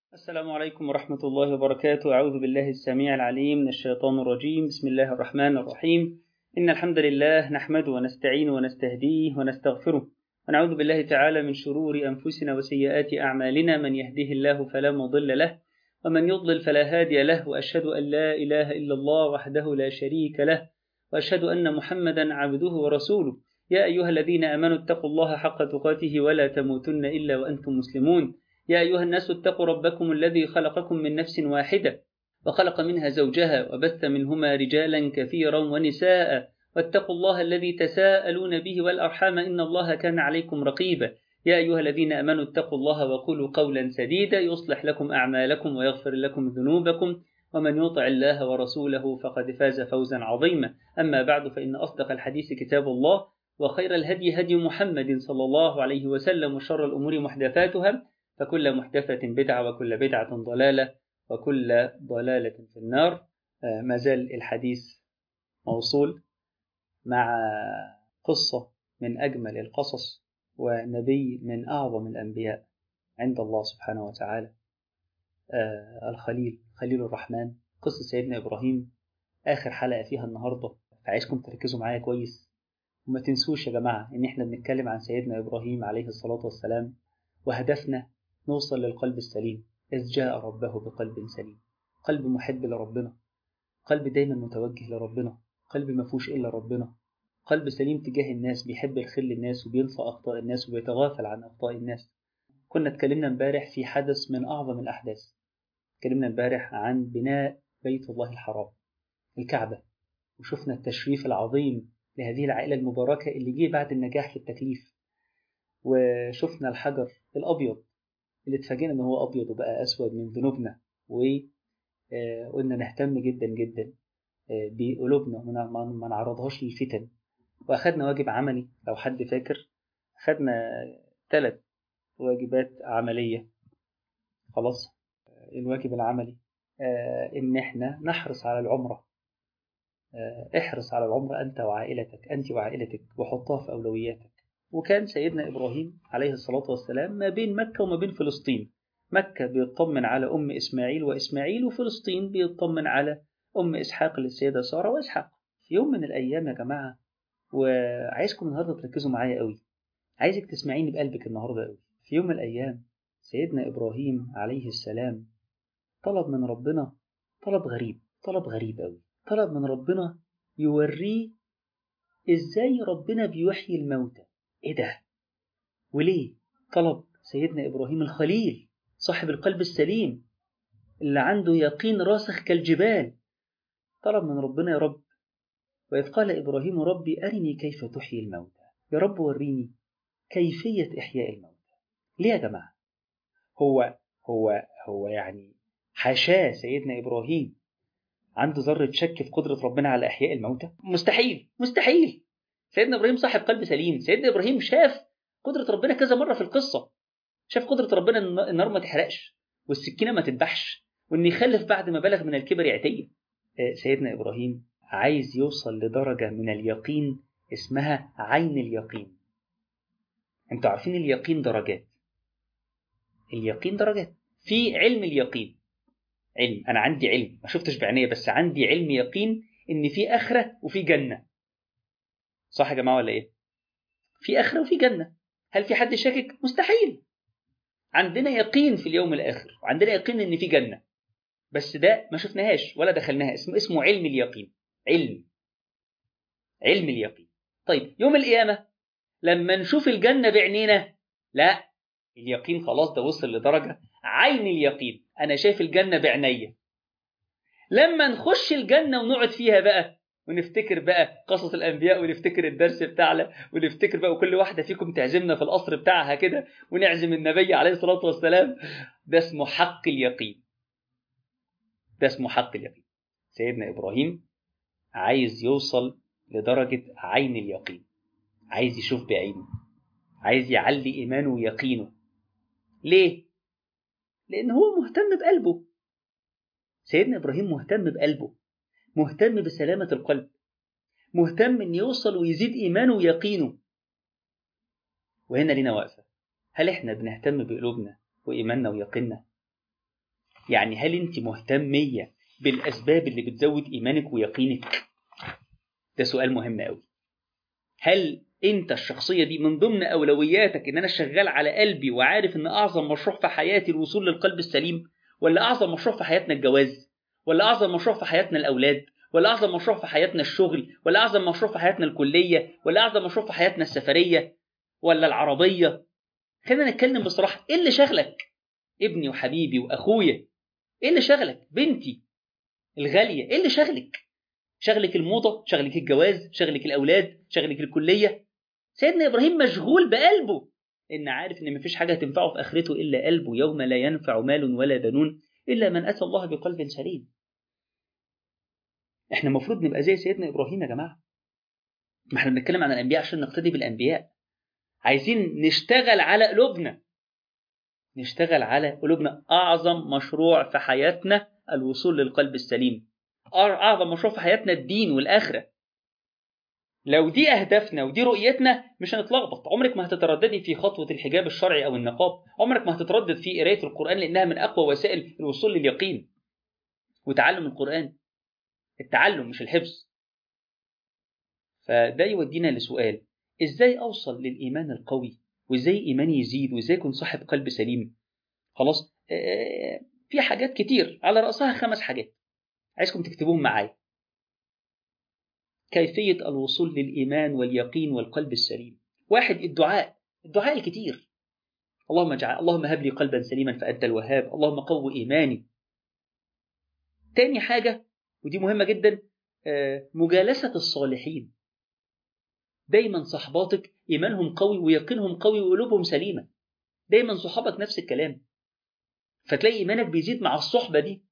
السلام عليكم ورحمة الله وبركاته أعوذ بالله السميع العليم من الشيطان الرجيم بسم الله الرحمن الرحيم إن الحمد لله نحمده ونستعين ونستهديه ونستغفره ونعوذ بالله تعالى من شرور أنفسنا وسيئات أعمالنا من يهده الله فلا مضل له ومن يضلل فلا هادي له وأشهد أن لا إله إلا الله وحده لا شريك له وأشهد أن محمدا عبده ورسوله يا أيها الذين آمنوا اتقوا الله حق تقاته ولا تموتن إلا وأنتم مسلمون يا أيها الناس اتقوا ربكم الذي خلقكم من نفس واحدة وخلق منها زوجها وبث منهما رجالا كثيرا ونساء واتقوا الله الذي تساءلون به والأرحام إن الله كان عليكم رقيبا يا أيها الذين آمنوا اتقوا الله وقولوا قولا سديدا يصلح لكم أعمالكم ويغفر لكم ذنوبكم ومن يطع الله ورسوله فقد فاز فوزا عظيما أما بعد فإن أصدق الحديث كتاب الله وخير الهدي هدي محمد صلى الله عليه وسلم وشر الأمور محدثاتها فكل محدثة بدعة وكل بدعة ضلالة وكل ضلالة في النار ما زال الحديث موصول مع قصة من أجمل القصص ونبي من أعظم الأنبياء عند الله سبحانه وتعالى الخليل خليل الرحمن قصة سيدنا إبراهيم آخر حلقة فيها النهاردة فعايزكم تركزوا معايا كويس وما تنسوش يا جماعة إن إحنا بنتكلم عن سيدنا إبراهيم عليه الصلاة والسلام وهدفنا نوصل للقلب السليم إذ جاء ربه بقلب سليم قلب محب لربنا قلب دايما متوجه لربنا قلب ما فيهوش إلا ربنا قلب سليم تجاه الناس بيحب الخير للناس وبينسى أخطاء الناس وبيتغافل عن أخطاء الناس كنا اتكلمنا امبارح في حدث من أعظم الأحداث اتكلمنا امبارح عن بناء بيت الله الحرام الكعبة وشفنا التشريف العظيم لهذه العائلة المباركة اللي جه بعد النجاح في التكليف وشفنا الحجر الأبيض اللي اتفاجئنا ان هو ابيض وبقى اسود من ذنوبنا وقلنا نهتم جدا جدا بقلوبنا ما نعرضهاش للفتن واخدنا واجب عملي لو حد فاكر خدنا ثلاث واجبات عمليه خلاص الواجب العملي ان احنا نحرص على العمره احرص على العمره انت وعائلتك انت وعائلتك وحطها في اولوياتك وكان سيدنا إبراهيم عليه الصلاة والسلام ما بين مكة وما بين فلسطين مكة بيطمن على أم إسماعيل وإسماعيل وفلسطين بيطمن على أم إسحاق للسيدة سارة وإسحاق في يوم من الأيام يا جماعة وعايزكم النهاردة تركزوا معايا قوي عايزك تسمعيني بقلبك النهاردة قوي في يوم من الأيام سيدنا إبراهيم عليه السلام طلب من ربنا طلب غريب طلب غريب قوي طلب من ربنا يوريه إزاي ربنا بيحيي الموتى ايه ده وليه طلب سيدنا ابراهيم الخليل صاحب القلب السليم اللي عنده يقين راسخ كالجبال طلب من ربنا يا رب واذ قال ابراهيم ربي ارني كيف تحيي الموتى يا رب وريني كيفيه احياء الموتى ليه يا جماعه هو هو هو يعني حاشاه سيدنا ابراهيم عنده ذره شك في قدره ربنا على احياء الموتى مستحيل مستحيل سيدنا ابراهيم صاحب قلب سليم سيدنا ابراهيم شاف قدره ربنا كذا مره في القصه شاف قدره ربنا ان النار ما تحرقش والسكينه ما تذبحش وان يخلف بعد ما بلغ من الكبر عتيه سيدنا ابراهيم عايز يوصل لدرجه من اليقين اسمها عين اليقين انتوا عارفين اليقين درجات اليقين درجات في علم اليقين علم انا عندي علم ما شفتش بعينيا بس عندي علم يقين ان في اخره وفي جنه صح يا جماعه ولا ايه في اخره وفي جنه هل في حد شاكك مستحيل عندنا يقين في اليوم الاخر وعندنا يقين ان في جنه بس ده ما شفناهاش ولا دخلناها اسمه اسمه علم اليقين علم علم اليقين طيب يوم القيامه لما نشوف الجنه بعينينا لا اليقين خلاص ده وصل لدرجه عين اليقين انا شايف الجنه بعينيا لما نخش الجنه ونقعد فيها بقى ونفتكر بقى قصص الانبياء ونفتكر الدرس بتاعنا ونفتكر بقى وكل واحده فيكم تعزمنا في القصر بتاعها كده ونعزم النبي عليه الصلاه والسلام ده اسمه حق اليقين ده اسمه حق اليقين سيدنا ابراهيم عايز يوصل لدرجه عين اليقين عايز يشوف بعينه عايز يعلي ايمانه ويقينه ليه لان هو مهتم بقلبه سيدنا ابراهيم مهتم بقلبه مهتم بسلامة القلب مهتم ان يوصل ويزيد ايمانه ويقينه وهنا لينا واقفة هل احنا بنهتم بقلوبنا وإيماننا ويقيننا يعني هل انت مهتميه بالاسباب اللي بتزود ايمانك ويقينك ده سؤال مهم قوي هل انت الشخصيه دي من ضمن اولوياتك ان انا شغال على قلبي وعارف ان اعظم مشروع في حياتي الوصول للقلب السليم ولا اعظم مشروع في حياتنا الجواز ولا اعظم مشروع في حياتنا الاولاد ولا اعظم مشروع في حياتنا الشغل ولا اعظم مشروع في حياتنا الكليه ولا اعظم مشروع في حياتنا السفريه ولا العربيه خلينا نتكلم بصراحه ايه اللي شغلك ابني وحبيبي واخويا ايه اللي شغلك بنتي الغاليه ايه اللي شغلك شغلك الموضه شغلك الجواز شغلك الاولاد شغلك الكليه سيدنا ابراهيم مشغول بقلبه ان عارف ان مفيش حاجه تنفعه في اخرته الا قلبه يوم لا ينفع مال ولا بنون الا من اتى الله بقلب سليم احنا المفروض نبقى زي سيدنا ابراهيم يا جماعه ما احنا بنتكلم عن الانبياء عشان نقتدي بالانبياء عايزين نشتغل على قلوبنا نشتغل على قلوبنا اعظم مشروع في حياتنا الوصول للقلب السليم اعظم مشروع في حياتنا الدين والاخره لو دي اهدافنا ودي رؤيتنا مش هنتلخبط عمرك ما هتترددي في خطوه الحجاب الشرعي او النقاب عمرك ما هتتردد في قرايه القران لانها من اقوى وسائل الوصول لليقين وتعلم القران التعلم مش الحفظ فده يودينا لسؤال ازاي اوصل للايمان القوي وازاي ايماني يزيد وازاي اكون صاحب قلب سليم خلاص آه في حاجات كتير على راسها خمس حاجات عايزكم تكتبوهم معايا كيفيه الوصول للايمان واليقين والقلب السليم واحد الدعاء الدعاء الكتير اللهم اجعل اللهم هب لي قلبا سليما فانت الوهاب اللهم قو ايماني تاني حاجه ودي مهمه جدا آه مجالسه الصالحين دايما صحباتك ايمانهم قوي ويقينهم قوي وقلوبهم سليمه دايما صحابك نفس الكلام فتلاقي ايمانك بيزيد مع الصحبه دي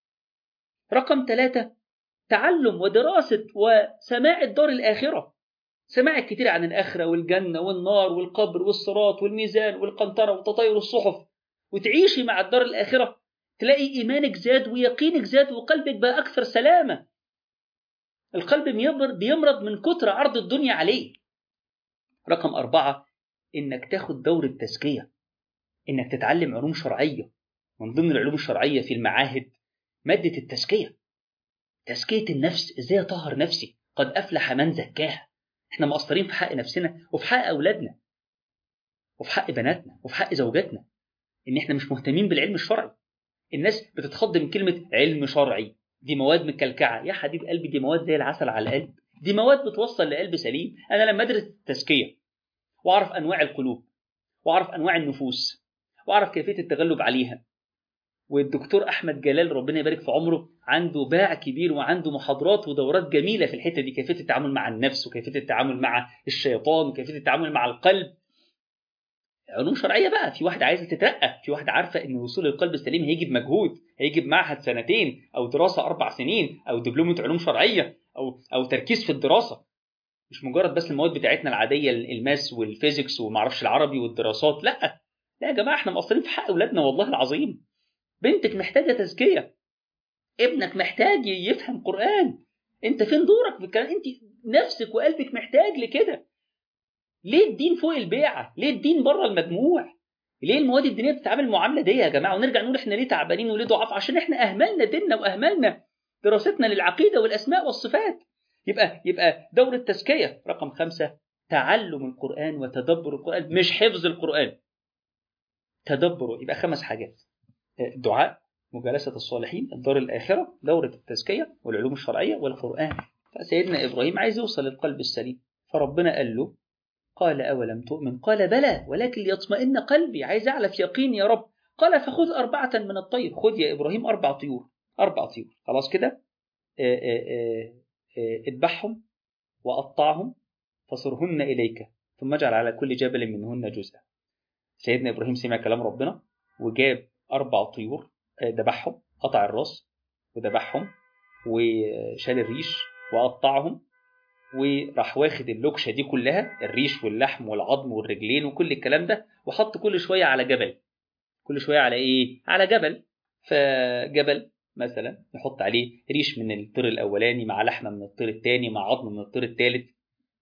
رقم ثلاثة تعلم ودراسة وسماع الدار الآخرة سماع الكتير عن الآخرة والجنة والنار والقبر والصراط والميزان والقنطرة وتطاير الصحف وتعيشي مع الدار الآخرة تلاقي إيمانك زاد ويقينك زاد وقلبك بقى أكثر سلامة القلب بيمرض من كتر عرض الدنيا عليه رقم أربعة إنك تاخد دور التزكية إنك تتعلم علوم شرعية من ضمن العلوم الشرعية في المعاهد مادة التزكية تزكية النفس إزاي أطهر نفسي قد أفلح من زكاها إحنا مقصرين في حق نفسنا وفي حق أولادنا وفي حق بناتنا وفي حق زوجاتنا إن إحنا مش مهتمين بالعلم الشرعي الناس بتتخض من كلمة علم شرعي دي مواد مكلكعة يا حبيب قلبي دي مواد زي العسل على القلب دي مواد بتوصل لقلب سليم أنا لما أدرس التزكية وأعرف أنواع القلوب وأعرف أنواع النفوس وأعرف كيفية التغلب عليها والدكتور احمد جلال ربنا يبارك في عمره عنده باع كبير وعنده محاضرات ودورات جميله في الحته دي كيفيه التعامل مع النفس وكيفيه التعامل مع الشيطان وكيفيه التعامل مع القلب علوم شرعيه بقى في واحده عايزه تترقى في واحده عارفه ان وصول القلب السليم هيجي بمجهود هيجي بمعهد سنتين او دراسه اربع سنين او دبلومه علوم شرعيه او او تركيز في الدراسه مش مجرد بس المواد بتاعتنا العاديه الماس والفيزيكس ومعرفش العربي والدراسات لا لا يا جماعه احنا مقصرين في حق اولادنا والله العظيم بنتك محتاجة تزكية ابنك محتاج يفهم قرآن انت فين دورك في الكلام انت نفسك وقلبك محتاج لكده ليه الدين فوق البيعة ليه الدين بره المجموع ليه المواد الدينية بتتعامل المعاملة دي يا جماعة ونرجع نقول احنا ليه تعبانين وليه ضعاف عشان احنا اهملنا ديننا واهملنا دراستنا للعقيدة والاسماء والصفات يبقى يبقى دور التزكية رقم خمسة تعلم القرآن وتدبر القرآن مش حفظ القرآن تدبره يبقى خمس حاجات الدعاء مجالسة الصالحين الدار الآخرة دورة التزكية والعلوم الشرعية والقرآن فسيدنا إبراهيم عايز يوصل للقلب السليم فربنا قال له قال أولم تؤمن قال بلى ولكن ليطمئن قلبي عايز أعلف يقين يا رب قال فخذ أربعة من الطير خذ يا إبراهيم أربع طيور أربع طيور خلاص كده اذبحهم وقطعهم فصرهن إليك ثم اجعل على كل جبل منهن جزءا سيدنا إبراهيم سمع كلام ربنا وجاب أربع طيور ذبحهم قطع الراس وذبحهم وشال الريش وقطعهم وراح واخد اللوكشة دي كلها الريش واللحم والعظم والرجلين وكل الكلام ده وحط كل شوية على جبل كل شوية على إيه؟ على جبل فجبل مثلا يحط عليه ريش من الطير الأولاني مع لحمة من الطير الثاني مع عظم من الطير الثالث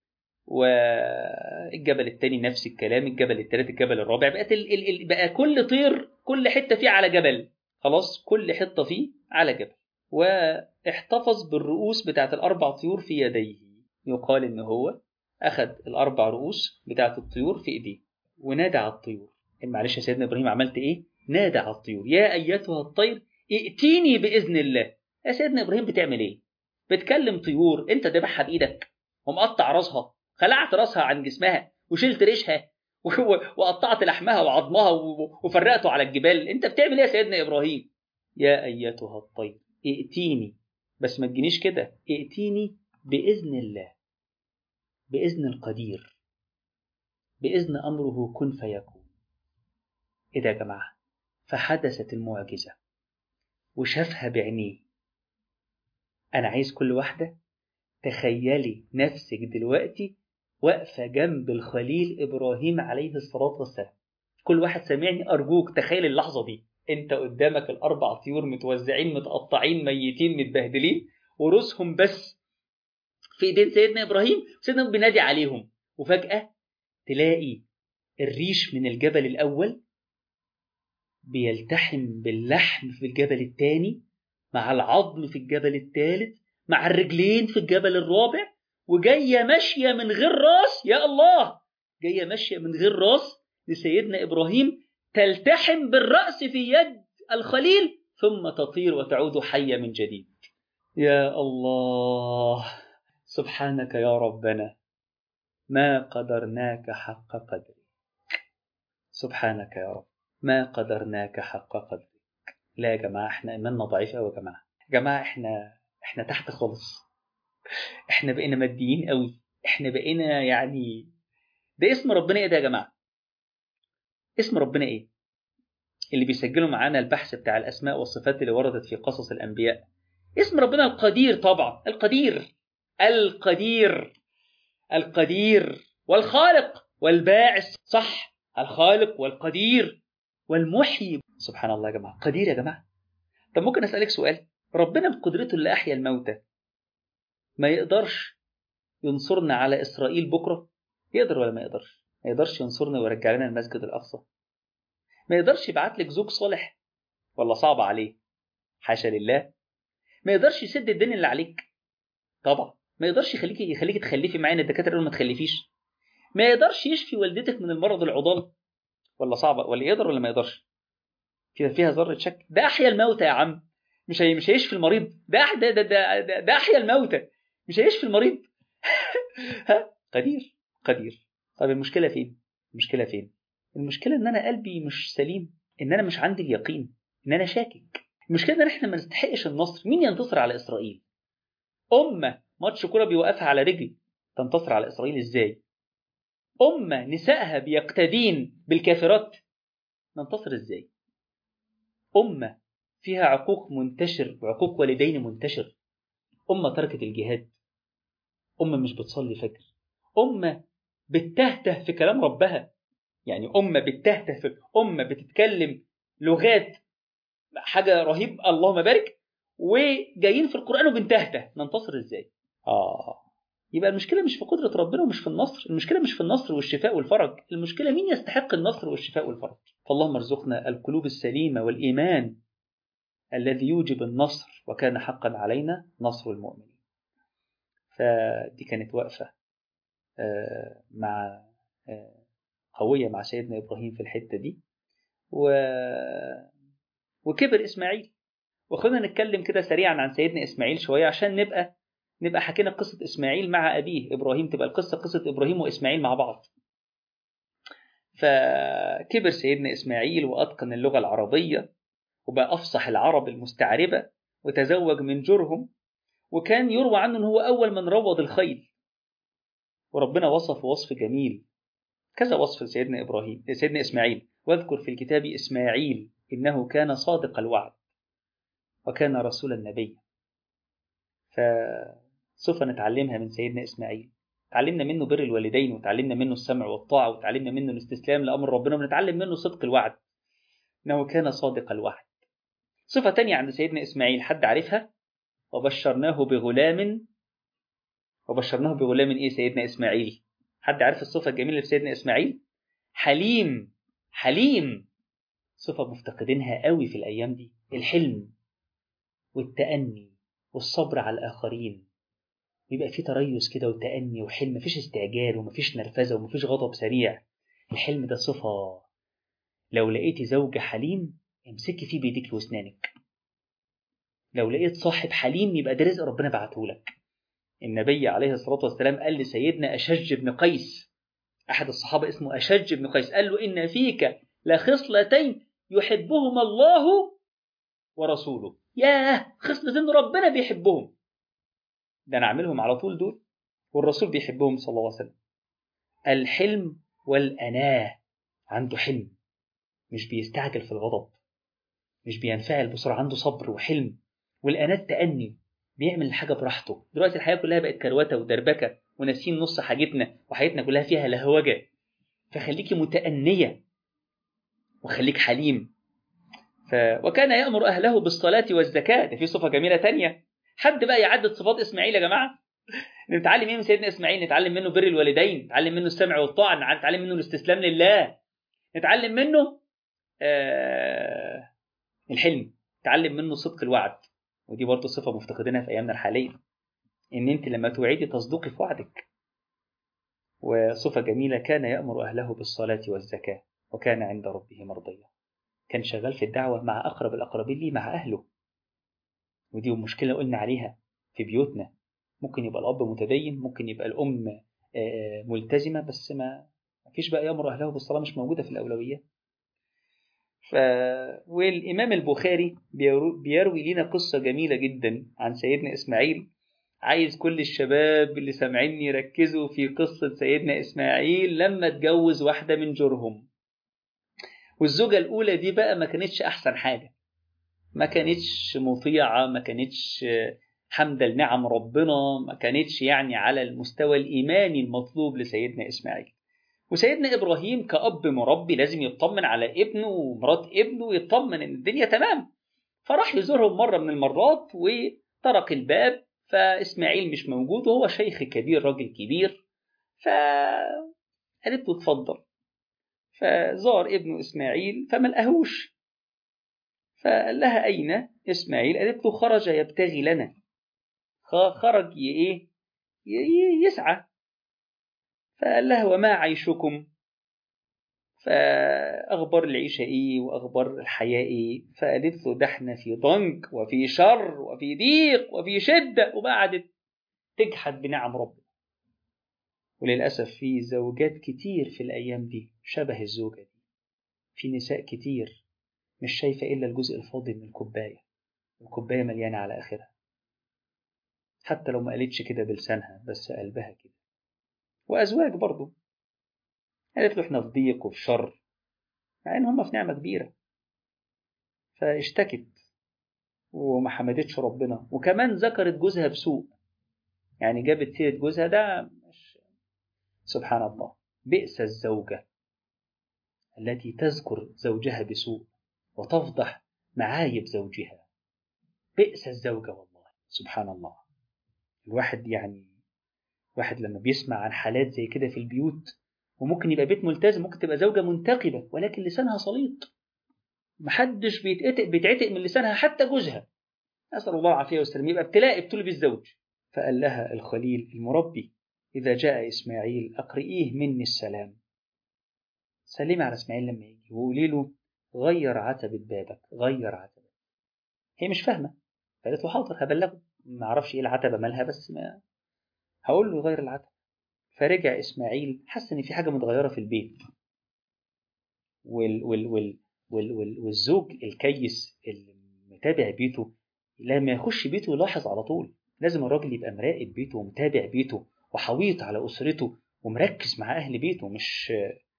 والجبل الثاني نفس الكلام الجبل الثالث الجبل الرابع بقت ال ال ال بقى كل طير كل حته فيه على جبل خلاص كل حطة فيه على جبل واحتفظ بالرؤوس بتاعت الأربع طيور في يديه يقال إن هو أخذ الأربع رؤوس بتاعت الطيور في إيديه ونادى على الطيور معلش يا سيدنا إبراهيم عملت إيه؟ نادى على الطيور يا أيتها الطير ائتيني بإذن الله يا سيدنا إبراهيم بتعمل إيه؟ بتكلم طيور أنت ذبحها بإيدك ومقطع راسها خلعت راسها عن جسمها وشلت ريشها وقطعت لحمها وعظمها وفرقته على الجبال انت بتعمل ايه يا سيدنا ابراهيم يا ايتها الطير ائتيني بس ما تجينيش كده ائتيني باذن الله باذن القدير باذن امره كن فيكون ايه ده يا جماعه فحدثت المعجزه وشافها بعينيه انا عايز كل واحده تخيلي نفسك دلوقتي واقفة جنب الخليل إبراهيم عليه الصلاة والسلام كل واحد سامعني أرجوك تخيل اللحظة دي أنت قدامك الأربع طيور متوزعين متقطعين ميتين متبهدلين ورؤوسهم بس في إيدين سيدنا إبراهيم سيدنا بينادي عليهم وفجأة تلاقي الريش من الجبل الأول بيلتحم باللحم في الجبل الثاني مع العظم في الجبل الثالث مع الرجلين في الجبل الرابع وجاية ماشية من غير راس يا الله جاية ماشية من غير راس لسيدنا إبراهيم تلتحم بالرأس في يد الخليل ثم تطير وتعود حية من جديد يا الله سبحانك يا ربنا ما قدرناك حق قدرك سبحانك يا رب ما قدرناك حق قدرك لا يا جماعة احنا إيماننا ضعيف أوي يا جماعة يا جماعة احنا احنا تحت خالص احنا بقينا ماديين قوي احنا بقينا يعني ده اسم ربنا ايه ده يا جماعه اسم ربنا ايه اللي بيسجلوا معانا البحث بتاع الاسماء والصفات اللي وردت في قصص الانبياء اسم ربنا القدير طبعا القدير القدير القدير والخالق والباعث صح الخالق والقدير والمحيي سبحان الله يا جماعه قدير يا جماعه طب ممكن اسالك سؤال ربنا بقدرته اللي احيا الموتى ما يقدرش ينصرنا على إسرائيل بكرة يقدر ولا ما يقدرش ما يقدرش ينصرنا ويرجع لنا المسجد الأقصى ما يقدرش يبعت لك زوج صالح ولا صعب عليه حاشا لله ما يقدرش يسد الدين اللي عليك طبعا ما يقدرش يخليك يخليك تخلفي معانا الدكاتره يقولوا ما تخلفيش ما يقدرش يشفي والدتك من المرض العضال ولا صعبه ولا يقدر ولا ما يقدرش كده فيها ذره شك ده احيا الموتى يا عم مش هي مش هيشفي المريض ده ده ده ده, ده, ده احيا الموتى مش هيشفي المريض ها قدير قدير طب المشكله فين المشكله فين المشكله ان انا قلبي مش سليم ان انا مش عندي اليقين ان انا شاكك المشكله ان احنا ما نستحقش النصر مين ينتصر على اسرائيل امه ماتش كوره بيوقفها على رجل تنتصر على اسرائيل ازاي امه نسائها بيقتدين بالكافرات ننتصر ازاي امه فيها عقوق منتشر وعقوق والدين منتشر امه تركت الجهاد أمة مش بتصلي فجر أمة بتهته في كلام ربها يعني أمة بتهته في أمة بتتكلم لغات حاجة رهيب اللهم بارك وجايين في القرآن وبنتهته ننتصر إزاي؟ آه يبقى المشكلة مش في قدرة ربنا ومش في النصر المشكلة مش في النصر والشفاء والفرج المشكلة مين يستحق النصر والشفاء والفرج فاللهم ارزقنا القلوب السليمة والإيمان الذي يوجب النصر وكان حقا علينا نصر المؤمنين فدي كانت وقفة مع قوية مع سيدنا إبراهيم في الحتة دي و... وكبر إسماعيل وخلينا نتكلم كده سريعا عن سيدنا إسماعيل شوية عشان نبقى نبقى حكينا قصة إسماعيل مع أبيه إبراهيم تبقى القصة قصة إبراهيم وإسماعيل مع بعض فكبر سيدنا إسماعيل وأتقن اللغة العربية وبقى أفصح العرب المستعربة وتزوج من جرهم وكان يروى عنه أنه هو أول من روض الخيل وربنا وصف وصف جميل كذا وصف سيدنا إبراهيم سيدنا إسماعيل واذكر في الكتاب إسماعيل إنه كان صادق الوعد وكان رسول النبي فسوف نتعلمها من سيدنا إسماعيل تعلمنا منه بر الوالدين وتعلمنا منه السمع والطاعة وتعلمنا منه الاستسلام لأمر ربنا ونتعلم منه صدق الوعد إنه كان صادق الوعد صفة تانية عند سيدنا إسماعيل حد عارفها وبشرناه بغلام وبشرناه بغلام إيه سيدنا إسماعيل حد عارف الصفة الجميلة في سيدنا إسماعيل حليم حليم صفة مفتقدينها قوي في الأيام دي الحلم والتأني والصبر على الآخرين يبقى في تريث كده وتأني وحلم مفيش استعجال ومفيش نرفزة ومفيش غضب سريع الحلم ده صفة لو لقيتي زوج حليم امسكي فيه بيديك واسنانك لو لقيت صاحب حليم يبقى ده رزق ربنا بعته لك النبي عليه الصلاة والسلام قال لسيدنا أشج بن قيس أحد الصحابة اسمه أشج بن قيس قال له إن فيك لخصلتين يحبهما الله ورسوله ياه خصلتين ربنا بيحبهم ده أنا أعملهم على طول دول والرسول بيحبهم صلى الله عليه وسلم الحلم والأناه عنده حلم مش بيستعجل في الغضب مش بينفعل بسرعة عنده صبر وحلم والأناة تأني بيعمل الحاجة براحته دلوقتي الحياة كلها بقت كروتة ودربكة وناسين نص حاجتنا وحياتنا كلها فيها لهوجة فخليكي متأنية وخليك حليم ف... وكان يأمر أهله بالصلاة والزكاة ده في صفة جميلة تانية حد بقى يعدد صفات إسماعيل يا جماعة نتعلم ايه من سيدنا اسماعيل نتعلم منه بر الوالدين نتعلم منه السمع والطاعه نتعلم منه الاستسلام لله نتعلم منه آه الحلم نتعلم منه صدق الوعد ودي برضه صفه مفتقدينها في ايامنا الحاليه ان انت لما توعدي تصدقي في وعدك وصفه جميله كان يامر اهله بالصلاه والزكاه وكان عند ربه مرضيا كان شغال في الدعوه مع اقرب الاقربين ليه مع اهله ودي مشكله قلنا عليها في بيوتنا ممكن يبقى الأب متدين ممكن يبقى الأم ملتزمة بس ما فيش بقى يأمر أهله بالصلاة مش موجودة في الأولويات ف... والإمام البخاري بيروي لنا قصة جميلة جدا عن سيدنا إسماعيل عايز كل الشباب اللي سامعيني يركزوا في قصة سيدنا إسماعيل لما اتجوز واحدة من جرهم والزوجة الأولى دي بقى ما كانتش أحسن حاجة ما كانتش مطيعة ما كانتش حمدا لنعم ربنا ما كانتش يعني على المستوى الإيماني المطلوب لسيدنا إسماعيل وسيدنا إبراهيم كأب مربي لازم يطمن على ابنه ومرات ابنه ويطمن إن الدنيا تمام فراح يزورهم مرة من المرات وطرق الباب فإسماعيل مش موجود وهو شيخ كبير راجل كبير فقالت له اتفضل فزار ابنه إسماعيل فما لقاهوش فقال لها أين إسماعيل قالت له خرج يبتغي لنا خرج ايه يسعى فقال لها وما عيشكم فأخبار العيشة إيه وأخبار الحياة إيه فقالت له ده إحنا في ضنك وفي شر وفي ضيق وفي شدة وقعدت تجحد بنعم ربنا وللأسف في زوجات كتير في الأيام دي شبه الزوجة دي في نساء كتير مش شايفة إلا الجزء الفاضي من الكوباية الكوباية مليانة على آخرها حتى لو ما قالتش كده بلسانها بس قلبها كده وأزواج برضه قالت له احنا في ضيق وفي شر مع ان هم في نعمة كبيرة فاشتكت وما حمدتش ربنا وكمان ذكرت جوزها بسوء يعني جابت سيرة جوزها ده مش سبحان الله بئس الزوجة التي تذكر زوجها بسوء وتفضح معايب زوجها بئس الزوجة والله سبحان الله الواحد يعني واحد لما بيسمع عن حالات زي كده في البيوت وممكن يبقى بيت ملتزم ممكن تبقى زوجة منتقبة ولكن لسانها سليط محدش بيتعتق بيتعتق من لسانها حتى جوزها نسأل الله العافية والسلام يبقى ابتلاء ابتلي بالزوج فقال لها الخليل المربي إذا جاء إسماعيل أقرئيه مني السلام سلمي على إسماعيل لما يجي وقولي له غير عتبة بابك غير عتبة هي مش فاهمة فقالت له حاضر هبلغه ما اعرفش ايه العتبة مالها بس ما هقول له غير العتبة فرجع إسماعيل حس إن في حاجة متغيرة في البيت وال وال وال وال وال والزوج الكيس اللي متابع بيته لما يخش بيته يلاحظ على طول لازم الراجل يبقى مراقب بيته ومتابع بيته وحويط على أسرته ومركز مع أهل بيته مش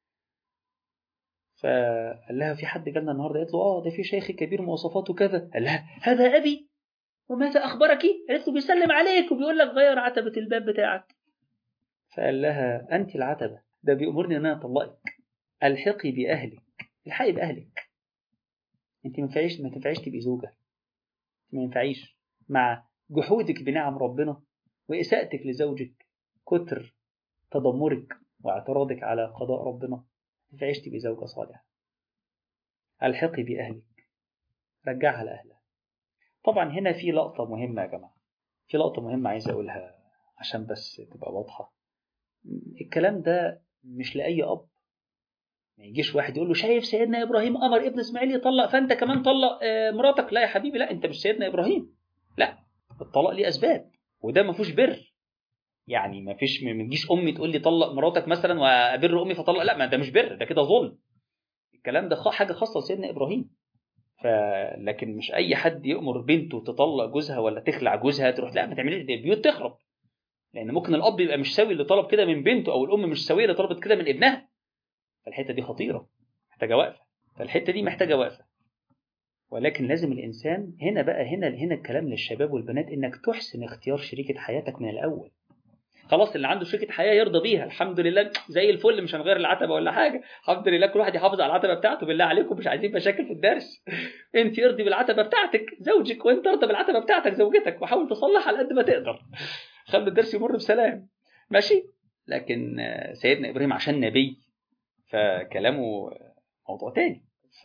فقال لها في حد جالنا النهارده قالت له اه ده في شيخ كبير مواصفاته كذا قال لها هذا ابي وماذا اخبرك قالت له بيسلم عليك وبيقول لك غير عتبه الباب بتاعك فقال لها انت العتبه ده بيامرني ان انا اطلقك الحقي باهلك الحقي باهلك انت ما ينفعيش ما تنفعيش تبقي زوجه ما ينفعيش مع جحودك بنعم ربنا واساءتك لزوجك كتر تذمرك واعتراضك على قضاء ربنا فعشت بزوجة صالحة الحقي بأهلك رجعها لأهلها طبعا هنا في لقطة مهمة يا جماعة في لقطة مهمة عايز أقولها عشان بس تبقى واضحة الكلام ده مش لأي أب ما يجيش واحد يقول له شايف سيدنا إبراهيم أمر ابن إسماعيل يطلق فأنت كمان طلق مراتك لا يا حبيبي لا أنت مش سيدنا إبراهيم لا الطلاق ليه أسباب وده ما فيهوش بر يعني ما فيش ما تجيش امي تقول لي طلق مراتك مثلا وابر امي فطلق لا ما ده مش بر ده كده ظلم الكلام ده حاجه خاصه لسيدنا ابراهيم ف لكن مش اي حد يامر بنته تطلق جوزها ولا تخلع جوزها تروح لا ما تعمليش دي البيوت تخرب لان ممكن الاب يبقى مش سوي اللي طلب كده من بنته او الام مش سويه اللي طلبت كده من ابنها فالحته دي خطيره محتاجه وقفه فالحته دي محتاجه وقفه ولكن لازم الانسان هنا بقى هنا هنا الكلام للشباب والبنات انك تحسن اختيار شريكه حياتك من الاول خلاص اللي عنده شركه حياه يرضى بيها الحمد لله زي الفل مش هنغير العتبه ولا حاجه الحمد لله كل واحد يحافظ على العتبه بتاعته بالله عليكم مش عايزين مشاكل في الدرس انت ارضي بالعتبه بتاعتك زوجك وانت ارضى بالعتبه بتاعتك زوجتك وحاول تصلح على قد ما تقدر خلي الدرس يمر بسلام ماشي لكن سيدنا ابراهيم عشان نبي فكلامه موضوع تاني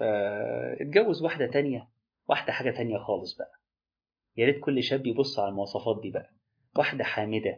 فاتجوز واحده تانية واحده حاجه تانية خالص بقى يا ريت كل شاب يبص على المواصفات دي بقى واحده حامده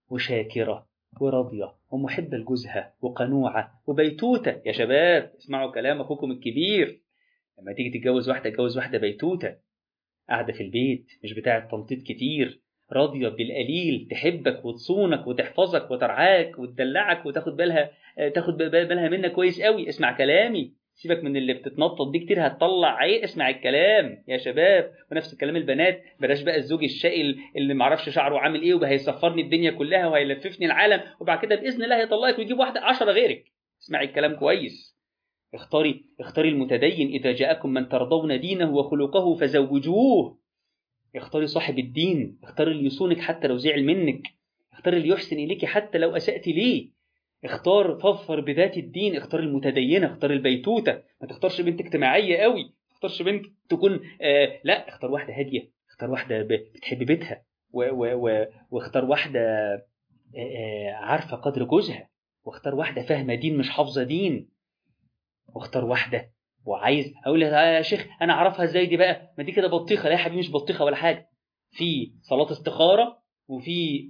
وشاكرة وراضية ومحبة لجوزها وقنوعة وبيتوتة يا شباب اسمعوا كلام أخوكم الكبير لما تيجي تتجوز واحدة تتجوز واحدة بيتوتة قاعدة في البيت مش بتاعة تنطيط كتير راضية بالقليل تحبك وتصونك وتحفظك وترعاك وتدلعك وتاخد بالها تاخد بالها منك كويس قوي اسمع كلامي سيبك من اللي بتتنطط دي كتير هتطلع عيق اسمع الكلام يا شباب ونفس الكلام البنات بلاش بقى الزوج الشقي اللي معرفش شعره عامل ايه وهيسفرني الدنيا كلها وهيلففني العالم وبعد كده باذن الله هيطلقك ويجيب واحده عشرة غيرك اسمعي الكلام كويس اختاري اختاري المتدين اذا جاءكم من ترضون دينه وخلقه فزوجوه اختاري صاحب الدين اختاري اللي يصونك حتى لو زعل منك اختاري اللي يحسن اليك حتى لو اسأت ليه اختار فظفر بذات الدين اختار المتدينه اختار البيتوته ما تختارش بنت اجتماعيه قوي ما تختارش بنت تكون آه لا اختار واحده هاديه اختار واحده بتحب بيتها و و و واختار واحده آه آه عارفه قدر جوزها واختار واحده فاهمه دين مش حافظه دين واختار واحده وعايز اقول يا شيخ انا اعرفها ازاي دي بقى ما دي كده بطيخه لا يا حبيبي مش بطيخه ولا حاجه في صلاه استخاره وفي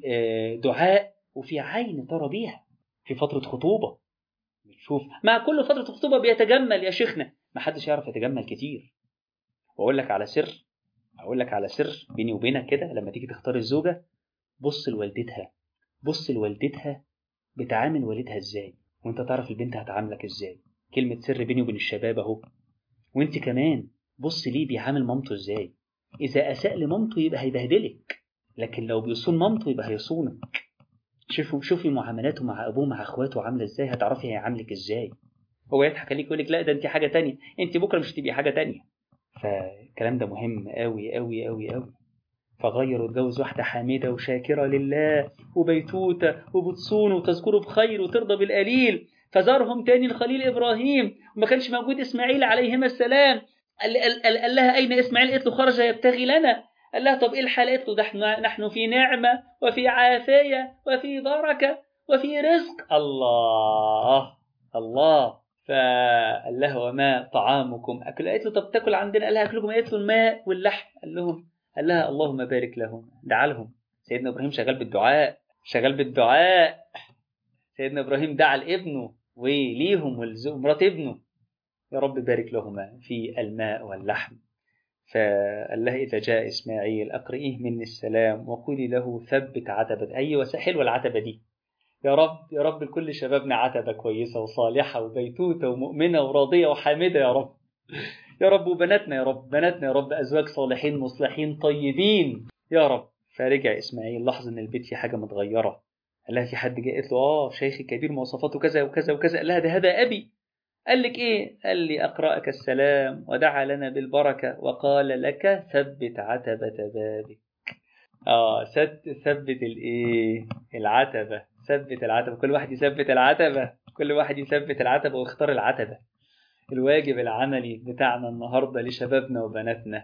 دعاء وفي عين ترى بيها في فترة خطوبة بتشوف مع كل فترة خطوبة بيتجمل يا شيخنا ما حدش يعرف يتجمل كتير وأقول لك على سر أقول لك على سر بيني وبينك كده لما تيجي تختار الزوجة بص لوالدتها بص لوالدتها بتعامل والدها ازاي وانت تعرف البنت هتعاملك ازاي كلمة سر بيني وبين الشباب اهو وانت كمان بص ليه بيعامل مامته ازاي اذا اساء لمامته يبقى هيبهدلك لكن لو بيصون مامته يبقى هيصونك شوفوا شوفي معاملاته مع ابوه مع اخواته عامله ازاي هتعرفي هيعاملك ازاي هو يضحك عليك يقول لك لا ده انت حاجه تانية انت بكره مش هتبقي حاجه تانية فالكلام ده مهم قوي قوي قوي قوي فغير واتجوز واحدة حامدة وشاكرة لله وبيتوتة وبتصون وتذكره بخير وترضى بالقليل فزارهم تاني الخليل إبراهيم وما كانش موجود إسماعيل عليهما السلام قال, قال, قال, قال لها أين إسماعيل قالت له خرج يبتغي لنا قال لها طب إيه الحال قالت له نحن في نعمة وفي عافية وفي بركة وفي رزق الله الله فقال لها وما طعامكم أكل قالت له طب تاكل عندنا قال لها أكلكم قالت له الماء واللحم قال لهم قال لها اللهم بارك لهم دعا لهم سيدنا ابراهيم شغال بالدعاء شغال بالدعاء سيدنا ابراهيم دعا لابنه وليهم ومرات ابنه يا رب بارك لهما في الماء واللحم فقال لها إذا جاء إسماعيل أقرئيه مني السلام وقولي له ثبت عتبة أيوة حلوة العتبة دي يا رب يا رب لكل شبابنا عتبة كويسة وصالحة وبيتوتة ومؤمنة وراضية وحامدة يا رب يا رب وبناتنا يا رب بناتنا يا رب أزواج صالحين مصلحين طيبين يا رب فرجع إسماعيل لاحظ إن البيت فيه حاجة متغيرة قال لها في حد جاي قالت له آه شيخي كبير مواصفاته كذا وكذا وكذا قال لها ده هذا أبي قال لك إيه؟ قال لي أقرأك السلام ودعا لنا بالبركة وقال لك ثبت عتبة بابك آه ست ثبت الإيه؟ العتبة ثبت العتبة كل واحد يثبت العتبة كل واحد يثبت العتبة واختار العتبة الواجب العملي بتاعنا النهاردة لشبابنا وبناتنا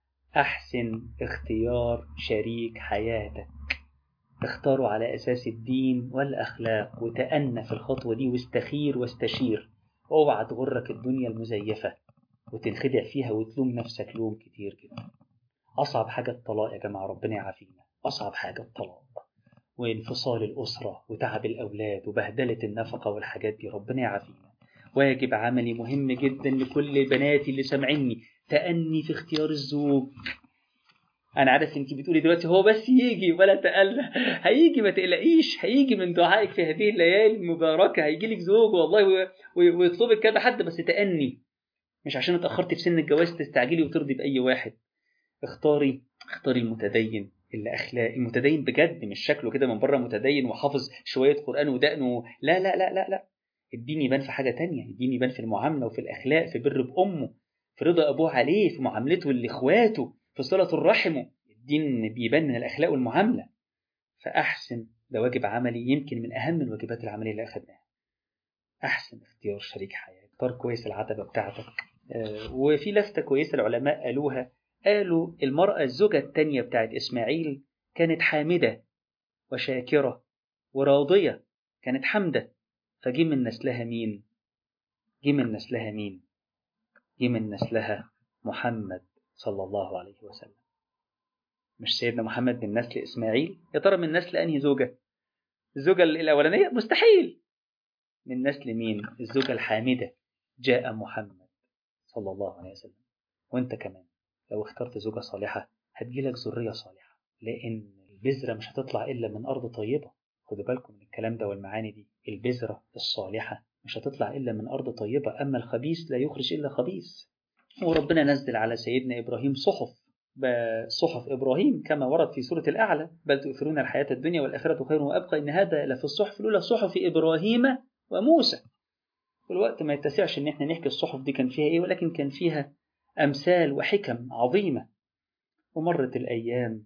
أحسن اختيار شريك حياتك اختاره على أساس الدين والأخلاق وتأنى في الخطوة دي واستخير واستشير اوعى تغرك الدنيا المزيفة وتنخدع فيها وتلوم نفسك لوم كتير جدا أصعب حاجة الطلاق يا جماعة ربنا يعافينا أصعب حاجة الطلاق وانفصال الأسرة وتعب الأولاد وبهدلة النفقة والحاجات دي ربنا يعافينا واجب عملي مهم جدا لكل بناتي اللي سامعيني تأني في اختيار الزوج انا عارف انت بتقولي دلوقتي هو بس يجي ولا تقلق هيجي ما تقلقيش هيجي من دعائك في هذه الليالي المباركه هيجي لك زوج والله ويطلبك كذا حد بس تأني مش عشان اتأخرتي في سن الجواز تستعجلي وترضي بأي واحد اختاري اختاري المتدين اللي اخلاق المتدين بجد مش شكله كده من بره متدين وحافظ شويه قران ودقنه لا لا لا لا لا الدين يبان في حاجه تانية الدين يبان في المعامله وفي الاخلاق في بر بامه في رضا ابوه عليه في معاملته لاخواته في صله الرحم الدين بيبان من الاخلاق والمعامله فاحسن ده واجب عملي يمكن من اهم الواجبات العمليه اللي اخذناها احسن اختيار شريك حياه اختار كويس العتبه بتاعتك آه وفي لفته كويسه العلماء قالوها قالوا المرأة الزوجة التانية بتاعت إسماعيل كانت حامدة وشاكرة وراضية كانت حمدة فجي من نسلها مين؟ جه من نسلها مين؟ جه من نسلها محمد صلى الله عليه وسلم مش سيدنا محمد من نسل إسماعيل يا ترى من نسل أنهي زوجة؟ الزوجة الأولانية مستحيل من نسل مين؟ الزوجة الحامدة جاء محمد صلى الله عليه وسلم وانت كمان لو اخترت زوجة صالحة هتجيلك ذرية صالحة لأن البذرة مش هتطلع إلا من أرض طيبة خدوا بالكم من الكلام ده والمعاني دي البذرة الصالحة مش هتطلع إلا من أرض طيبة أما الخبيث لا يخرج إلا خبيث وربنا نزل على سيدنا إبراهيم صحف صحف إبراهيم كما ورد في سورة الأعلى بل تؤثرون الحياة الدنيا والآخرة خير وأبقى إن هذا لفي الصحف الأولى صحف إبراهيم وموسى والوقت ما يتسعش إن إحنا نحكي الصحف دي كان فيها إيه ولكن كان فيها أمثال وحكم عظيمة ومرت الأيام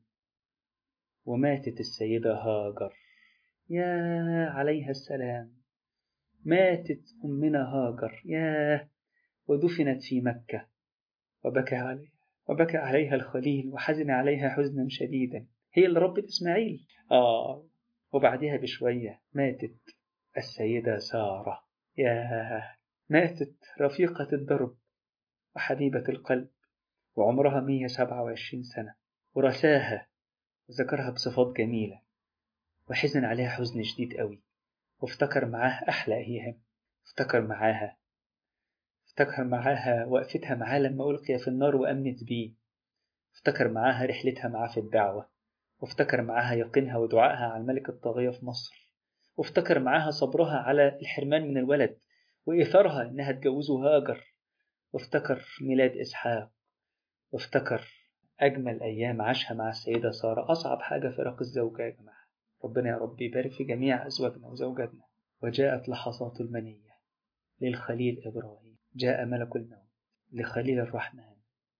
وماتت السيدة هاجر يا عليها السلام ماتت أمنا هاجر يا ودفنت في مكة وبكى عليها وبكى عليها الخليل وحزن عليها حزنا شديدا هي اللي ربت إسماعيل آه وبعدها بشوية ماتت السيدة سارة يا ماتت رفيقة الدرب وحبيبة القلب وعمرها 127 سنة ورثاها وذكرها بصفات جميلة وحزن عليها حزن شديد قوي وافتكر معاها أحلى أيام افتكر معاها افتكر معاها وقفتها معاه لما ألقي في النار وأمنت بيه افتكر معاها رحلتها معاه في الدعوة وافتكر معاها يقينها ودعائها على الملك الطاغية في مصر وافتكر معاها صبرها على الحرمان من الولد وإيثارها إنها تجوزه هاجر وافتكر ميلاد إسحاق وافتكر أجمل أيام عاشها مع السيدة سارة أصعب حاجة فراق الزوجة يا جماعة ربنا يا رب يبارك في جميع أزواجنا وزوجاتنا وجاءت لحظات المنية للخليل إبراهيم جاء ملك الموت لخليل الرحمن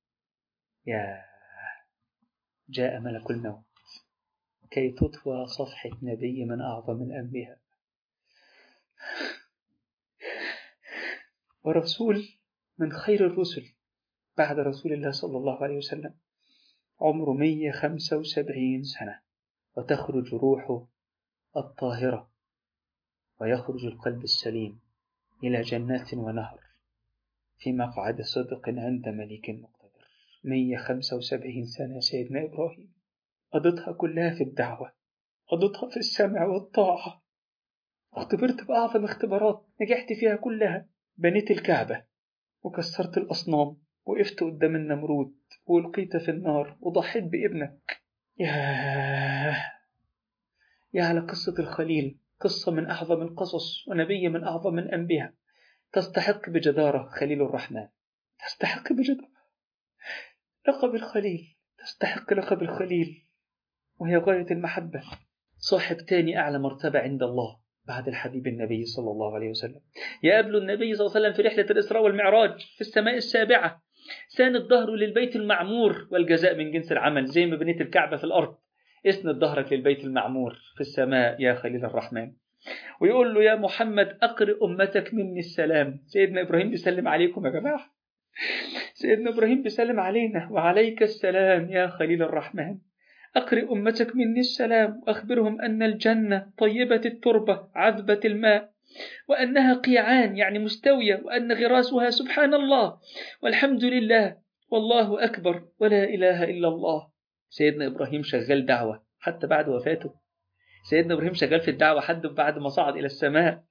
يا جاء ملك الموت كي تطوى صفحة نبي من أعظم الأنبياء ورسول من خير الرسل بعد رسول الله صلى الله عليه وسلم عمره 175 سنة وتخرج روحه الطاهرة ويخرج القلب السليم إلى جنات ونهر في مقعد صدق عند مليك مقتدر 175 سنة سيدنا إبراهيم قضيتها كلها في الدعوة قضيتها في السمع والطاعة واختبرت بأعظم اختبارات نجحت فيها كلها بنيت الكعبة وكسرت الأصنام وقفت قدام النمرود وألقيت في النار وضحيت بابنك ياه يا على قصة الخليل قصة من أعظم القصص ونبي من أعظم الأنبياء تستحق بجدارة خليل الرحمن تستحق بجدارة لقب الخليل تستحق لقب الخليل وهي غاية المحبة صاحب تاني أعلى مرتبة عند الله بعد الحبيب النبي صلى الله عليه وسلم يقابل النبي صلى الله عليه وسلم في رحلة الإسراء والمعراج في السماء السابعة ساند ظهره للبيت المعمور والجزاء من جنس العمل زي ما بنيت الكعبة في الأرض اسند ظهرك للبيت المعمور في السماء يا خليل الرحمن ويقول له يا محمد أقرئ أمتك مني السلام سيدنا إبراهيم بيسلم عليكم يا جماعة سيدنا إبراهيم بيسلم علينا وعليك السلام يا خليل الرحمن أقرئ أمتك مني السلام وأخبرهم أن الجنة طيبة التربة عذبة الماء وأنها قيعان يعني مستوية وأن غراسها سبحان الله والحمد لله والله أكبر ولا إله إلا الله سيدنا إبراهيم شغال دعوة حتى بعد وفاته سيدنا إبراهيم شغال في الدعوة حد بعد ما صعد إلى السماء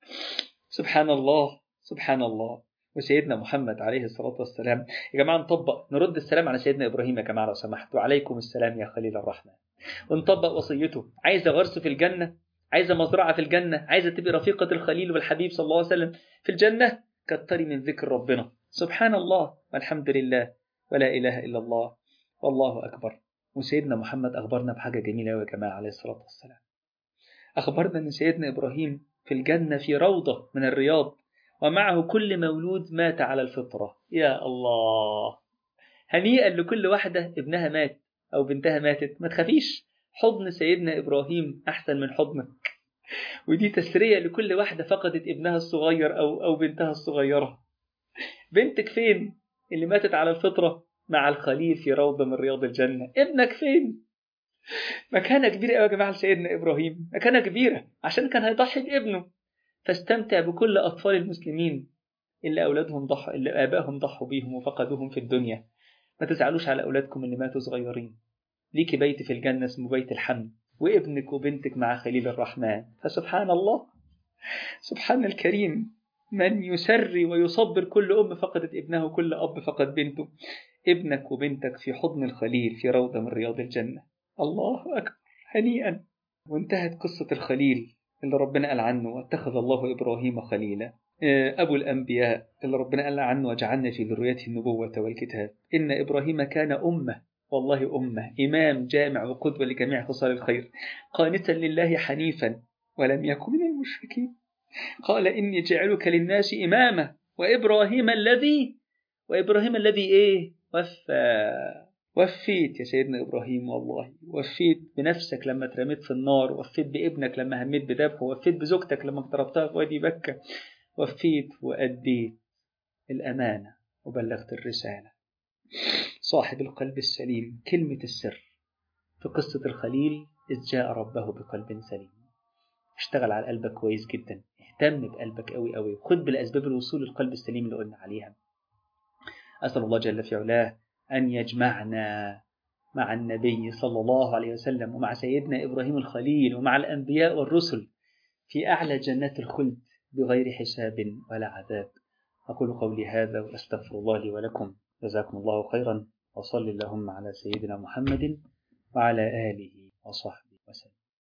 سبحان الله سبحان الله وسيدنا محمد عليه الصلاة والسلام يا جماعة نطبق نرد السلام على سيدنا إبراهيم يا جماعة لو سمحت وعليكم السلام يا خليل الرحمن ونطبق وصيته عايزة غرس في الجنة عايزة مزرعة في الجنة عايزة تبقي رفيقة الخليل والحبيب صلى الله عليه وسلم في الجنة كتري من ذكر ربنا سبحان الله والحمد لله ولا إله إلا الله والله أكبر وسيدنا محمد أخبرنا بحاجة جميلة يا جماعة عليه الصلاة والسلام أخبرنا أن سيدنا إبراهيم في الجنة في روضة من الرياض ومعه كل مولود مات على الفطرة يا الله هنيئا لكل واحدة ابنها مات أو بنتها ماتت ما تخافيش حضن سيدنا إبراهيم أحسن من حضنك ودي تسرية لكل واحدة فقدت ابنها الصغير أو, أو بنتها الصغيرة بنتك فين اللي ماتت على الفطرة مع الخليل في روضة من رياض الجنة ابنك فين مكانة كبيرة قوي يا جماعة لسيدنا إبراهيم مكانة كبيرة عشان كان هيضحي بابنه فاستمتع بكل أطفال المسلمين اللي أولادهم ضحوا اللي آبائهم ضحوا بيهم وفقدوهم في الدنيا ما تزعلوش على أولادكم اللي ماتوا صغيرين ليكي بيت في الجنة اسمه بيت الحمد وابنك وبنتك مع خليل الرحمن فسبحان الله سبحان الكريم من يسري ويصبر كل أم فقدت ابنه وكل أب فقد بنته ابنك وبنتك في حضن الخليل في روضة من رياض الجنة الله أكبر هنيئا وانتهت قصة الخليل اللي ربنا قال عنه واتخذ الله إبراهيم خليلا أبو الأنبياء اللي ربنا قال عنه وجعلنا في ذريته النبوة والكتاب إن إبراهيم كان أمة والله أمة إمام جامع وقدوة لجميع خصال الخير قانتا لله حنيفا ولم يكن من المشركين قال إني جعلك للناس إماما وإبراهيم الذي وإبراهيم الذي إيه وفى وفيت يا سيدنا إبراهيم والله وفيت بنفسك لما اترميت في النار وفيت بابنك لما هميت بذبحه وفيت بزوجتك لما اقتربتها في وادي بكة وفيت وأديت الأمانة وبلغت الرسالة صاحب القلب السليم كلمة السر في قصة الخليل إذ جاء ربه بقلب سليم اشتغل على قلبك كويس جدا اهتم بقلبك قوي قوي خد بالأسباب الوصول للقلب السليم اللي قلنا عليها أسأل الله جل في علاه أن يجمعنا مع النبي صلى الله عليه وسلم ومع سيدنا إبراهيم الخليل ومع الأنبياء والرسل في أعلى جنات الخلد بغير حساب ولا عذاب أقول قولي هذا وأستغفر الله لي ولكم جزاكم الله خيرا وصل اللهم على سيدنا محمد وعلى آله وصحبه وسلم